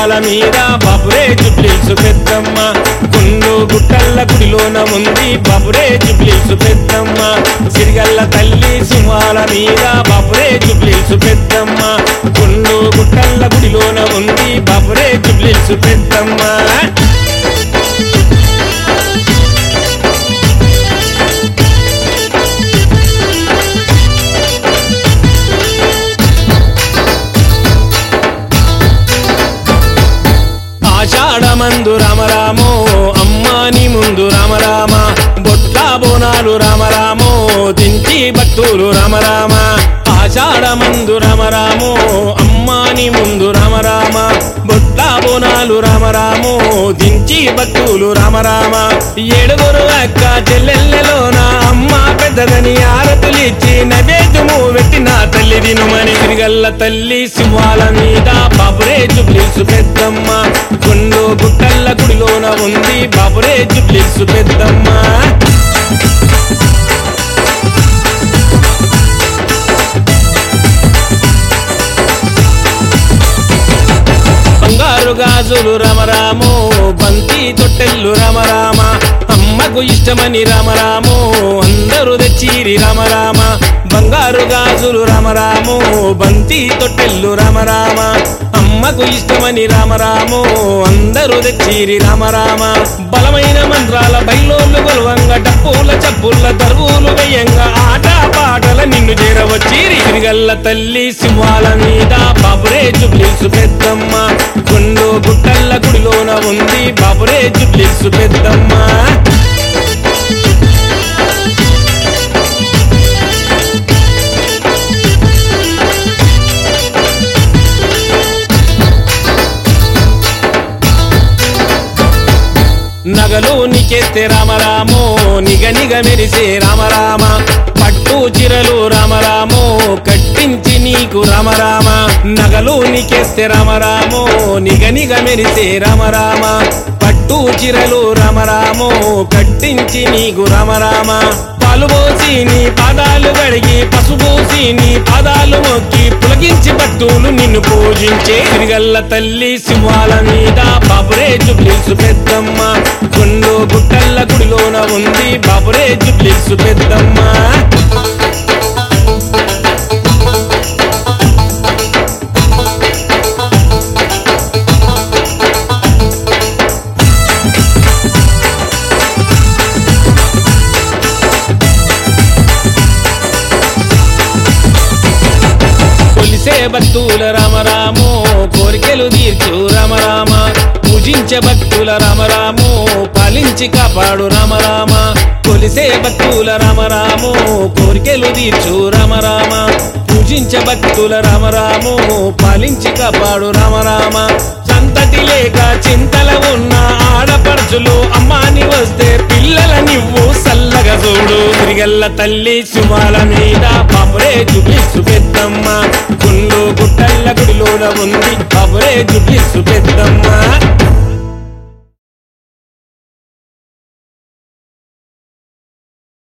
సింహాల మీద బాబురే జుబ్లీసు పెద్దమ్మ గుండు గుట్టల్ల గుడిలోన ఉంది బాబురే జుబ్లీసు పెద్దమ్మ సిరిగల్ల తల్లి సింహాల మీద బాబురే జుబ్లీసు పెద్దమ్మ గుండు గుట్టల్ల గుడిలోన ఉంది బాబురే జుబ్లీసు పెద్దమ్మ ఆషాఢమందు రామరామో అమ్మాని ముందు రామరామ బొట్ల బోనాలు రామరామో దించి భక్తులు రామరామ ఆషాఢమందు రామరామో అమ్మాని ముందు రామరామ బొట్ల బోనాలు రామరామో దించి భక్తులు రామరామ ఏడుగురు అక్క చెల్లెళ్ళలోన అమ్మ పెద్దదని ఆరతులిచ్చి నైవేద్యము పెట్టిన తల్లి దినుమని తిరిగల్ల తల్లి సింహాల మీద బాబురే జుబ్లీసు పెద్దమ్మ గుండు గుట్టల్ల గుడిలోన ఉంది బాబురే జుబ్లీసు పెద్దమ్మ బంగారు గాజులు రామరామో బంతి తొట్టెల్లు రామరామ అమ్మకు ఇష్టమని రామరామో అందరూ తెచ్చిరి రామరామ బంగారు గాజులు రామరామో బంతి తొట్టెల్లు రామరామ అమ్మకు ఇష్టమని రామరామో అందరూ తెచ్చిరి రామరామ బలమైన మంత్రాల బయలోళ్ళు గొలవంగా డప్పుల చప్పుల దరువులు వేయంగా ఆట పాటల నిన్ను చేరవచ్చిరి తిరిగల్ల తల్లి సింహాల మీద బాబురే జుబ్లీసు పెద్దమ్మ గుండు గుట్టల్ల గుడిలోన ఉంది బాబురే జుబ్లీసు పెద్దమ్మ నగలు నికెత్తే రామరామో నిగ నిగ మెరిసే రామరామ పట్టు చిరలు రామరామో కట్టించి నీకు రామరామ నగలు నికెత్తే రామరామో నిగ నిగ మెరిసే రామరామ పట్టు చిరలు రామరామో కట్టించి నీకు రామరామ పాలు పోసి నీ పాదాలు కడిగి పసుపోసి నీ పాదాలు మొక్కి పులగించి భక్తులు నిన్ను పూజించే తిరిగల్ల తల్లి సింహాల మీద బాబురే జుబ్లీసు పెద్దమ్మ గుండు గుట్టల్ల గుడిలోన ఉంది బాబురే జుబ్లీసు పెద్దమ్మ కొలిసే భక్తుల రామరామో కోరికలు తీర్చు రామరామ పూజించే భక్తుల రామరామో పాలించి కాపాడు రామరామ కొలిసే భక్తుల రామరామో కోరికలు తీర్చు రామరామ పూజించే భక్తుల రామరామో పాలించి కాపాడు రామరామ సంతటి లేక చింతల ఉన్న ఆడపడుచులు అమ్మాని వస్తే పిల్లల నివ్వు సల్లగా చూడు తిరిగల్ల తల్లి శుభాల మీద బాబురే జుబ్లిసు పెద్దమ్మ గుండు గుట్టల్ల గుడిలోన ఉంది బాబురే జుబ్లిసు పెద్దమ్మ